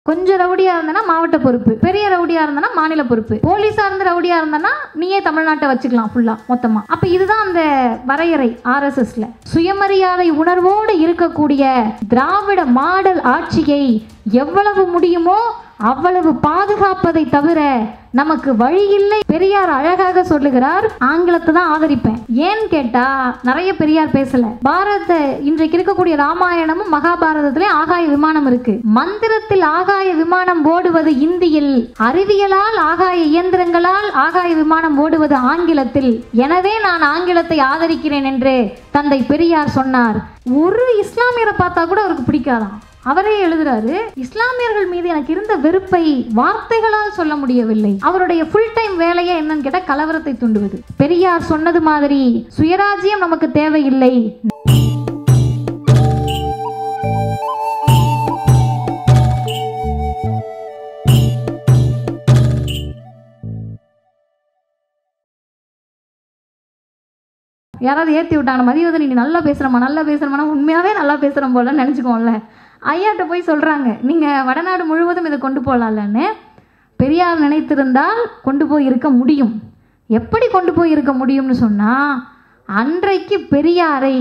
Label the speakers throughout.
Speaker 1: கொஞ்சம் ரவுடியா இருந்தனா மாவட்ட பொறுப்பு பெரிய ரவுடியா இருந்தனா மாநில பொறுப்பு போலீஸா இருந்து ரவுடியா இருந்தனா நீயே தமிழ்நாட்டை வச்சுக்கலாம் ஃபுல்லா மொத்தமா அப்ப இதுதான் அந்த வரையறை ஆர்எஸ்எஸ்ல சுயமரியாதை உணர்வோடு இருக்கக்கூடிய திராவிட மாடல் ஆட்சியை எவ்வளவு முடியுமோ அவ்வளவு பாதுகாப்பதை தவிர நமக்கு வழி இல்லை பெரியார் அழகாக சொல்லுகிறார் ஆங்கிலத்தை தான் ஆதரிப்பேன் ஏன்னு கேட்டா நிறைய பெரியார் பேசல பாரத இன்றைக்கு இருக்கக்கூடிய ராமாயணமும் மகாபாரதத்திலே ஆகாய விமானம் இருக்கு மந்திரத்தில் ஆகாய விமானம் ஓடுவது இந்தியில் அறிவியலால் ஆகாய இயந்திரங்களால் ஆகாய விமானம் ஓடுவது ஆங்கிலத்தில் எனவே நான் ஆங்கிலத்தை ஆதரிக்கிறேன் என்று தந்தை பெரியார் சொன்னார் ஒரு இஸ்லாமியரை பார்த்தா கூட அவருக்கு பிடிக்காதாம் அவரே எழுதுறாரு இஸ்லாமியர்கள் மீது எனக்கு இருந்த வெறுப்பை வார்த்தைகளால் சொல்ல முடியவில்லை அவருடைய ஃபுல் டைம் வேலையே என்னன்னு கேட்டா கலவரத்தை தூண்டுவது பெரியார் சொன்னது மாதிரி சுயராஜ்யம் நமக்கு தேவையில்லை யாராவது ஏற்றி விட்டாங்க மதியவதன் நீ நல்லா பேசுகிறம்மா நல்லா பேசுகிறமான உண்மையாகவே நல்லா பேசுகிறோம் போலன்னு நினச்சிக்கோம்ல ஐயாட்ட போய் சொல்கிறாங்க நீங்கள் வடநாடு முழுவதும் இதை கொண்டு போகலாம்லன்னு பெரியார் நினைத்திருந்தால் கொண்டு போய் இருக்க முடியும் எப்படி கொண்டு போய் இருக்க முடியும்னு சொன்னால் அன்றைக்கு பெரியாரை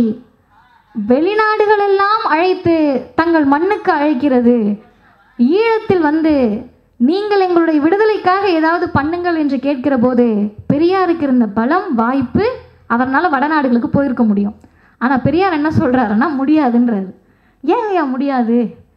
Speaker 1: வெளிநாடுகளெல்லாம் அழைத்து தங்கள் மண்ணுக்கு அழைக்கிறது ஈழத்தில் வந்து நீங்கள் எங்களுடைய விடுதலைக்காக ஏதாவது பண்ணுங்கள் என்று கேட்கிற போது பெரியாருக்கு இருந்த பலம் வாய்ப்பு அவர்னால வடநாடுகளுக்கு போயிருக்க முடியும் ஆனால் பெரியார் என்ன சொல்கிறாருன்னா முடியாதுன்றாரு ஏன் ஐயா முடியாது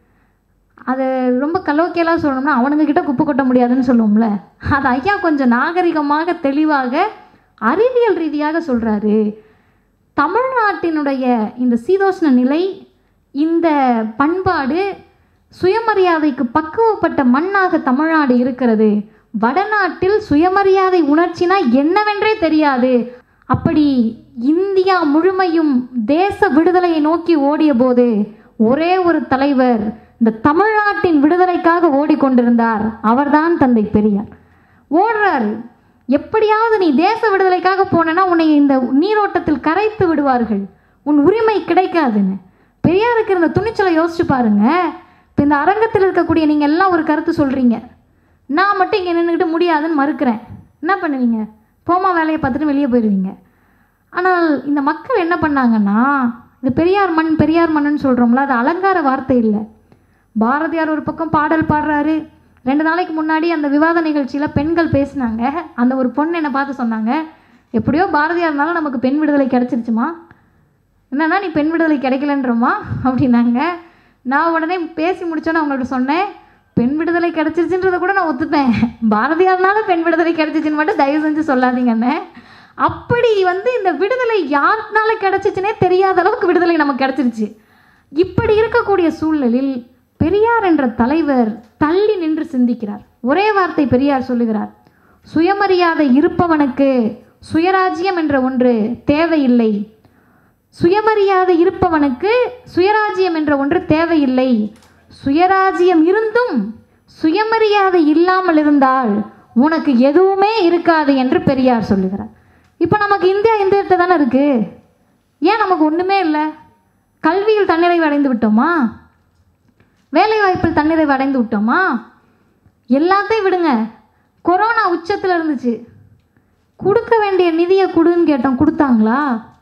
Speaker 1: அது ரொம்ப கலோக்கியலாக சொல்லணும்னா அவனுங்க கிட்ட குப்பை கொட்ட முடியாதுன்னு சொல்லுவோம்ல அது ஐயா கொஞ்சம் நாகரிகமாக தெளிவாக அறிவியல் ரீதியாக சொல்கிறாரு தமிழ்நாட்டினுடைய இந்த சீதோஷ்ண நிலை இந்த பண்பாடு சுயமரியாதைக்கு பக்குவப்பட்ட மண்ணாக தமிழ்நாடு இருக்கிறது வடநாட்டில் சுயமரியாதை உணர்ச்சினா என்னவென்றே தெரியாது அப்படி இந்தியா முழுமையும் தேச விடுதலையை நோக்கி ஓடிய போது ஒரே ஒரு தலைவர் இந்த தமிழ்நாட்டின் விடுதலைக்காக ஓடிக்கொண்டிருந்தார் அவர்தான் தந்தை பெரியார் ஓடுறாரு எப்படியாவது நீ தேச விடுதலைக்காக போனேன்னா உன்னை இந்த நீரோட்டத்தில் கரைத்து விடுவார்கள் உன் உரிமை கிடைக்காதுன்னு பெரியாருக்கு இருந்த துணிச்சலை யோசிச்சு பாருங்க இப்போ இந்த அரங்கத்தில் இருக்கக்கூடிய நீங்கள் எல்லாம் ஒரு கருத்து சொல்கிறீங்க நான் மட்டும் இங்கே நின்றுக்கிட்டு முடியாதுன்னு மறுக்கிறேன் என்ன பண்ணுவீங்க போமா வேலையை பார்த்துட்டு வெளியே போயிடுவீங்க ஆனால் இந்த மக்கள் என்ன பண்ணாங்கன்னா இது பெரியார் மண் பெரியார் மண்ணுன்னு சொல்கிறோம்ல அது அலங்கார வார்த்தை இல்லை பாரதியார் ஒரு பக்கம் பாடல் பாடுறாரு ரெண்டு நாளைக்கு முன்னாடி அந்த விவாத நிகழ்ச்சியில் பெண்கள் பேசினாங்க அந்த ஒரு பொண்ணு என்னை பார்த்து சொன்னாங்க எப்படியோ பாரதியார்னால நமக்கு பெண் விடுதலை கிடச்சிருச்சுமா என்னன்னா நீ பெண் விடுதலை கிடைக்கலன்றமா அப்படின்னாங்க நான் உடனே பேசி முடிச்சோன்னு அவங்கள்ட்ட சொன்னேன் பெண் விடுதலை கிடச்சிருச்சுன்றதை கூட நான் ஒத்துப்பேன் பாரதியார்னால பெண் விடுதலை கிடச்சிச்சின்னு மட்டும் தயவு செஞ்சு சொல்லாதீங்கண்ணே அப்படி வந்து இந்த விடுதலை யாருனால கிடச்சிச்சுனே தெரியாத அளவுக்கு விடுதலை நமக்கு கிடச்சிருச்சு இப்படி இருக்கக்கூடிய சூழலில் பெரியார் என்ற தலைவர் தள்ளி நின்று சிந்திக்கிறார் ஒரே வார்த்தை பெரியார் சொல்லுகிறார் சுயமரியாதை இருப்பவனுக்கு சுயராஜ்யம் என்ற ஒன்று தேவையில்லை சுயமரியாதை இருப்பவனுக்கு சுயராஜ்யம் என்ற ஒன்று தேவையில்லை சுயராஜ்யம் இருந்தும் சுயமரியாதை இல்லாமல் இருந்தால் உனக்கு எதுவுமே இருக்காது என்று பெரியார் சொல்லுகிறார் இப்போ நமக்கு இந்தியா இந்த இடத்துல தானே இருக்கு ஏன் நமக்கு ஒன்றுமே இல்லை கல்வியில் தன்னிறைவு அடைந்து விட்டோமா வேலைவாய்ப்பில் தன்னிறைவு அடைந்து விட்டோமா எல்லாத்தையும் விடுங்க கொரோனா உச்சத்தில் இருந்துச்சு கொடுக்க வேண்டிய நிதியை கொடுன்னு கேட்டோம் கொடுத்தாங்களா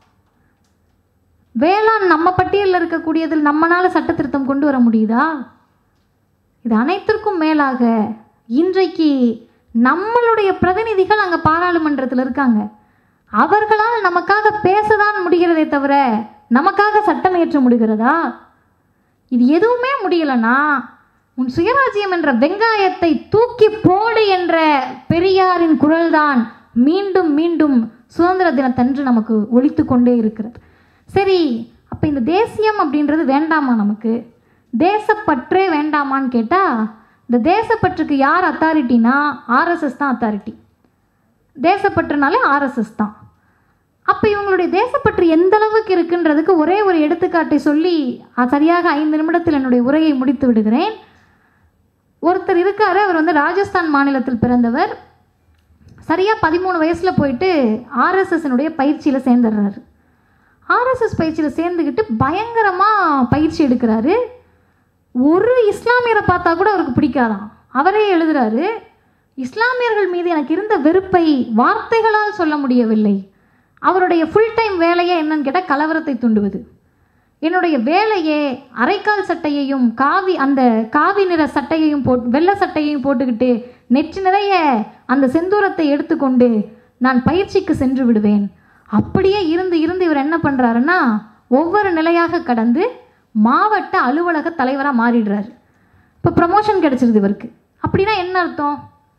Speaker 1: வேளாண் நம்ம பட்டியலில் இருக்கக்கூடியதில் நம்மளால சட்ட திருத்தம் கொண்டு வர முடியுதா இது அனைத்திற்கும் மேலாக இன்றைக்கு நம்மளுடைய பிரதிநிதிகள் அங்கே பாராளுமன்றத்தில் இருக்காங்க அவர்களால் நமக்காக பேசதான் முடிகிறதே தவிர நமக்காக சட்டம் இயற்ற முடிகிறதா இது எதுவுமே முடியலனா உன் சுயராஜ்யம் என்ற வெங்காயத்தை தூக்கி போடு என்ற பெரியாரின் குரல்தான் மீண்டும் மீண்டும் சுதந்திர தினத்தன்று நமக்கு ஒலித்து கொண்டே இருக்கிறது சரி அப்போ இந்த தேசியம் அப்படின்றது வேண்டாமா நமக்கு தேசப்பற்றே வேண்டாமான்னு கேட்டால் இந்த தேசப்பற்றுக்கு யார் அத்தாரிட்டினா ஆர்எஸ்எஸ் தான் அத்தாரிட்டி தேசப்பற்றுனாலே ஆர்எஸ்எஸ் தான் அப்போ இவங்களுடைய தேசப்பற்று எந்த அளவுக்கு இருக்குன்றதுக்கு ஒரே ஒரு எடுத்துக்காட்டை சொல்லி அஹ், சரியாக ஐந்து நிமிடத்தில் என்னுடைய உரையை முடித்து விடுகிறேன் ஒருத்தர் இருக்காரு அவர் வந்து ராஜஸ்தான் மாநிலத்தில் பிறந்தவர் சரியாக பதிமூணு வயசில் போயிட்டு ஆர்எஸ்எஸ்னுடைய பயிற்சியில் சேர்ந்துடுறாரு ஆர்எஸ்எஸ் பயிற்சியில் சேர்ந்துக்கிட்டு பயங்கரமாக பயிற்சி எடுக்கிறாரு ஒரு இஸ்லாமியரை பார்த்தா கூட அவருக்கு பிடிக்காதாம் அவரே எழுதுறாரு இஸ்லாமியர்கள் மீது எனக்கு இருந்த வெறுப்பை வார்த்தைகளால் சொல்ல முடியவில்லை அவருடைய ஃபுல் டைம் வேலையே என்னன்னு கேட்டால் கலவரத்தை தூண்டுவது என்னுடைய வேலையே அரைக்கால் சட்டையையும் காவி அந்த காவி நிற சட்டையையும் போட் வெள்ளை சட்டையையும் போட்டுக்கிட்டு நெற்றி நிறைய அந்த செந்தூரத்தை எடுத்துக்கொண்டு நான் பயிற்சிக்கு சென்று விடுவேன் அப்படியே இருந்து இருந்து இவர் என்ன பண்ணுறாருன்னா ஒவ்வொரு நிலையாக கடந்து மாவட்ட அலுவலக தலைவராக மாறிடுறாரு இப்போ ப்ரமோஷன் கிடைச்சிருது இவருக்கு அப்படின்னா என்ன அர்த்தம்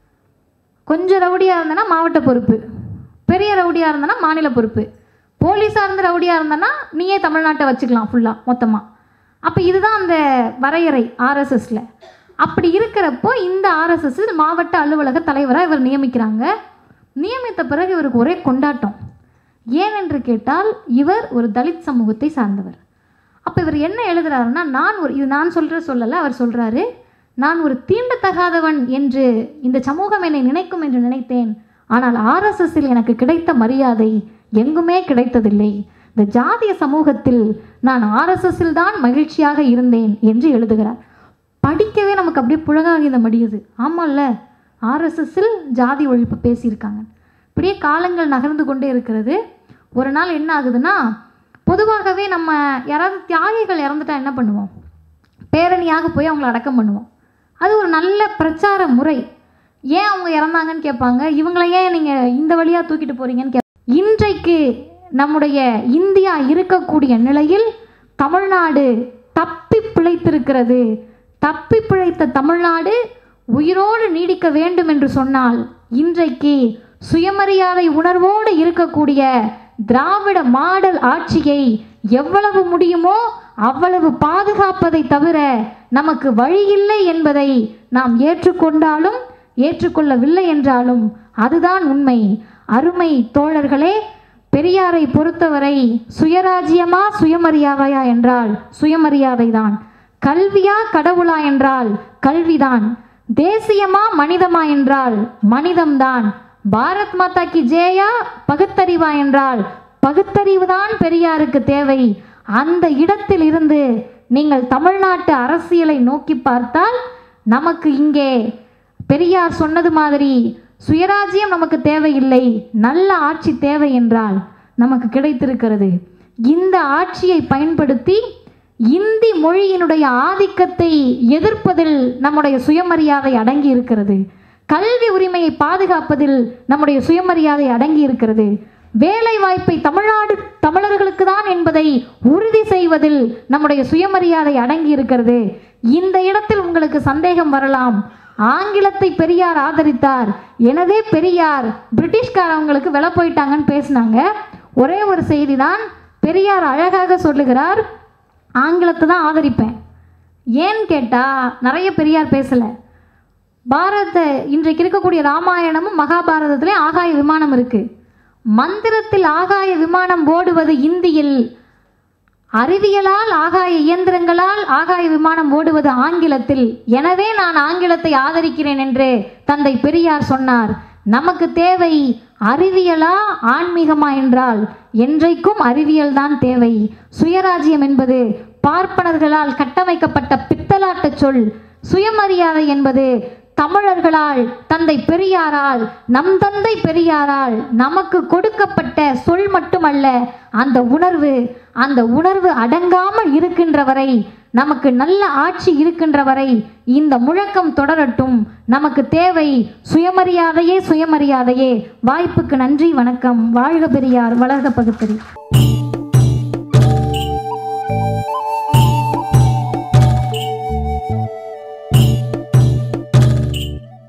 Speaker 1: கொஞ்சம் ரவுடியாக இருந்தனா மாவட்ட பொறுப்பு பெரிய ரவுடியாக இருந்தனா மாநில பொறுப்பு போலீஸாக இருந்து ரவுடியாக இருந்தனா நீயே தமிழ்நாட்டை வச்சுக்கலாம் ஃபுல்லாக மொத்தமாக அப்போ இதுதான் அந்த வரையறை ஆர்எஸ்எஸ்ல அப்படி இருக்கிறப்போ இந்த ஆர்எஸ்எஸ் மாவட்ட அலுவலக தலைவராக இவர் நியமிக்கிறாங்க நியமித்த பிறகு இவருக்கு ஒரே கொண்டாட்டம் ஏன் என்று கேட்டால் இவர் ஒரு தலித் சமூகத்தை சார்ந்தவர் அப்போ இவர் என்ன எழுதுறாருன்னா நான் ஒரு இது நான் சொல்கிற சொல்லலை அவர் சொல்கிறாரு நான் ஒரு தீண்டத்தகாதவன் என்று இந்த சமூகம் என்னை நினைக்கும் என்று நினைத்தேன் ஆனால் ஆர்எஸ்எஸ்ஸில் எனக்கு கிடைத்த மரியாதை எங்குமே கிடைத்ததில்லை இந்த ஜாதிய சமூகத்தில் நான் ஆர்எஸ்எஸ்ஸில் தான் மகிழ்ச்சியாக இருந்தேன் என்று எழுதுகிறார் படிக்கவே நமக்கு அப்படியே புழகாகித மடியுது ஆமாம்ல ஆர்எஸ்எஸ்ஸில் ஜாதி ஒழிப்பு பேசியிருக்காங்க இப்படியே காலங்கள் நகர்ந்து கொண்டே இருக்கிறது ஒரு நாள் என்ன ஆகுதுன்னா பொதுவாகவே நம்ம யாராவது தியாகிகள் இறந்துட்டா என்ன பண்ணுவோம் பேரணியாக போய் அவங்கள அடக்கம் பண்ணுவோம் அது ஒரு நல்ல பிரச்சார முறை ஏன் அவங்க இறந்தாங்கன்னு கேட்பாங்க இவங்கள ஏன் நீங்கள் இந்த வழியாக தூக்கிட்டு போறீங்கன்னு கேட்பாங்க இன்றைக்கு நம்முடைய இந்தியா இருக்கக்கூடிய நிலையில் தமிழ்நாடு தப்பி பிழைத்திருக்கிறது தப்பி பிழைத்த தமிழ்நாடு உயிரோடு நீடிக்க வேண்டும் என்று சொன்னால் இன்றைக்கு சுயமரியாதை உணர்வோடு இருக்கக்கூடிய திராவிட மாடல் ஆட்சியை எவ்வளவு முடியுமோ அவ்வளவு பாதுகாப்பதை தவிர நமக்கு வழியில்லை என்பதை நாம் ஏற்றுக்கொண்டாலும் ஏற்றுக்கொள்ளவில்லை என்றாலும் அதுதான் உண்மை அருமை தோழர்களே பெரியாரை பொறுத்தவரை சுயராஜ்யமா சுயமரியாதையா என்றால் சுயமரியாதைதான் கல்வியா கடவுளா என்றால் கல்விதான் தேசியமா மனிதமா என்றால் மனிதம்தான் பாரத் மாதா கி ஜேயா பகுத்தறிவா என்றால் பகுத்தறிவுதான் பெரியாருக்கு தேவை அந்த இடத்தில் இருந்து நீங்கள் தமிழ்நாட்டு அரசியலை நோக்கி பார்த்தால் நமக்கு இங்கே பெரியார் சொன்னது மாதிரி சுயராஜ்யம் நமக்கு தேவையில்லை நல்ல ஆட்சி தேவை என்றால் நமக்கு கிடைத்திருக்கிறது இந்த ஆட்சியை பயன்படுத்தி இந்தி மொழியினுடைய ஆதிக்கத்தை எதிர்ப்பதில் நம்முடைய சுயமரியாதை அடங்கி இருக்கிறது கல்வி உரிமையை பாதுகாப்பதில் நம்முடைய சுயமரியாதை அடங்கி இருக்கிறது வேலை வாய்ப்பை தமிழ்நாடு தமிழர்களுக்கு தான் என்பதை உறுதி செய்வதில் நம்முடைய சுயமரியாதை அடங்கி இருக்கிறது இந்த இடத்தில் உங்களுக்கு சந்தேகம் வரலாம் ஆங்கிலத்தை பெரியார் ஆதரித்தார் எனவே பெரியார் பிரிட்டிஷ்காரவங்களுக்கு விலை போயிட்டாங்கன்னு பேசினாங்க ஒரே ஒரு செய்தி தான் பெரியார் அழகாக சொல்லுகிறார் ஆங்கிலத்தை தான் ஆதரிப்பேன் ஏன்னு கேட்டால் நிறைய பெரியார் பேசலை பாரத இன்றைக்கு இருக்கக்கூடிய ராமாயணமும் மகாபாரதத்திலே ஆகாய விமானம் இருக்கு மந்திரத்தில் ஆகாய விமானம் ஓடுவது இந்தியில் அறிவியலால் ஆகாய இயந்திரங்களால் ஆகாய விமானம் ஓடுவது ஆங்கிலத்தில் எனவே நான் ஆங்கிலத்தை ஆதரிக்கிறேன் என்று தந்தை பெரியார் சொன்னார் நமக்கு தேவை அறிவியலா ஆன்மீகமா என்றால் என்றைக்கும் அறிவியல் தான் தேவை சுயராஜ்யம் என்பது பார்ப்பனர்களால் கட்டமைக்கப்பட்ட பித்தலாட்ட சொல் சுயமரியாதை என்பது தமிழர்களால் தந்தை பெரியாரால் நம் தந்தை பெரியாரால் நமக்கு கொடுக்கப்பட்ட சொல் மட்டுமல்ல அந்த உணர்வு அந்த உணர்வு அடங்காமல் இருக்கின்ற வரை நமக்கு நல்ல ஆட்சி இருக்கின்ற வரை இந்த முழக்கம் தொடரட்டும் நமக்கு தேவை சுயமரியாதையே சுயமரியாதையே வாய்ப்புக்கு நன்றி வணக்கம் வாழ்க பெரியார் வளர்க பகுத்தறி